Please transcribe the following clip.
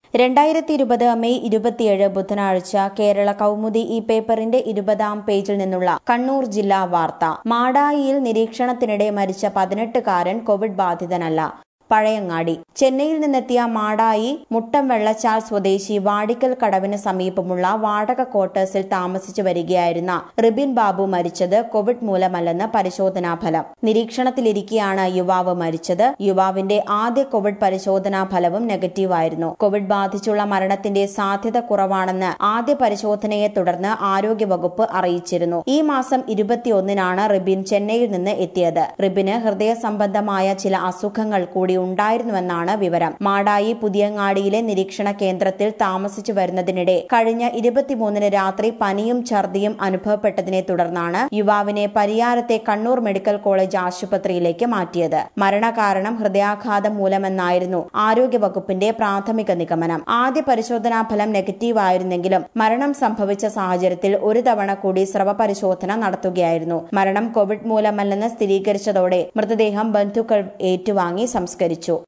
രണ്ടായിരത്തി ഇരുപത് മെയ് ഇരുപത്തിയേഴ് ബുധനാഴ്ച കേരള കൗമുദി ഈ പേപ്പറിന്റെ ഇരുപതാം പേജിൽ നിന്നുള്ള കണ്ണൂർ ജില്ലാ വാർത്ത മാടായിയിൽ നിരീക്ഷണത്തിനിടെ മരിച്ച പതിനെട്ടുകാരൻ കോവിഡ് ബാധിതനല്ല പഴയങ്ങാടി ചെന്നൈയിൽ നിന്നെത്തിയ മാടായി മുട്ടം വെള്ളച്ചാൽ സ്വദേശി വാടിക്കൽ കടവിന് സമീപമുള്ള വാടക ക്വാർട്ടേഴ്സിൽ താമസിച്ചു വരികയായിരുന്ന റിബിൻ ബാബു മരിച്ചത് കോവിഡ് മൂലമല്ലെന്ന് പരിശോധനാ ഫലം നിരീക്ഷണത്തിലിരിക്കെയാണ് യുവാവ് മരിച്ചത് യുവാവിന്റെ ആദ്യ കോവിഡ് പരിശോധനാ ഫലവും നെഗറ്റീവായിരുന്നു കോവിഡ് ബാധിച്ചുള്ള മരണത്തിന്റെ സാധ്യത കുറവാണെന്ന് ആദ്യ പരിശോധനയെ തുടർന്ന് ആരോഗ്യവകുപ്പ് അറിയിച്ചിരുന്നു ഈ മാസം ഇരുപത്തിയൊന്നിനാണ് റിബിൻ ചെന്നൈയിൽ നിന്ന് എത്തിയത് റിബിന് ഹൃദയ സംബന്ധമായ ചില അസുഖങ്ങൾ കൂടി ഉണ്ടായിരുന്നുവെന്നാണ് വിവരം മാടായി പുതിയങ്ങാടിയിലെ നിരീക്ഷണ കേന്ദ്രത്തിൽ താമസിച്ചു വരുന്നതിനിടെ കഴിഞ്ഞ ഇരുപത്തിമൂന്നിന് രാത്രി പനിയും ഛർദിയും അനുഭവപ്പെട്ടതിനെ തുടർന്നാണ് യുവാവിനെ പരിയാരത്തെ കണ്ണൂർ മെഡിക്കൽ കോളേജ് ആശുപത്രിയിലേക്ക് മാറ്റിയത് മരണകാരണം ഹൃദയാഘാതം മൂലമെന്നായിരുന്നു ആരോഗ്യവകുപ്പിന്റെ പ്രാഥമിക നിഗമനം ആദ്യ പരിശോധനാ ഫലം നെഗറ്റീവ് ആയിരുന്നെങ്കിലും മരണം സംഭവിച്ച സാഹചര്യത്തിൽ ഒരു തവണ കൂടി സ്രവ പരിശോധന നടത്തുകയായിരുന്നു മരണം കോവിഡ് മൂലമല്ലെന്ന് സ്ഥിരീകരിച്ചതോടെ മൃതദേഹം ബന്ധുക്കൾ ഏറ്റുവാങ്ങി സംസ്കരിച്ചു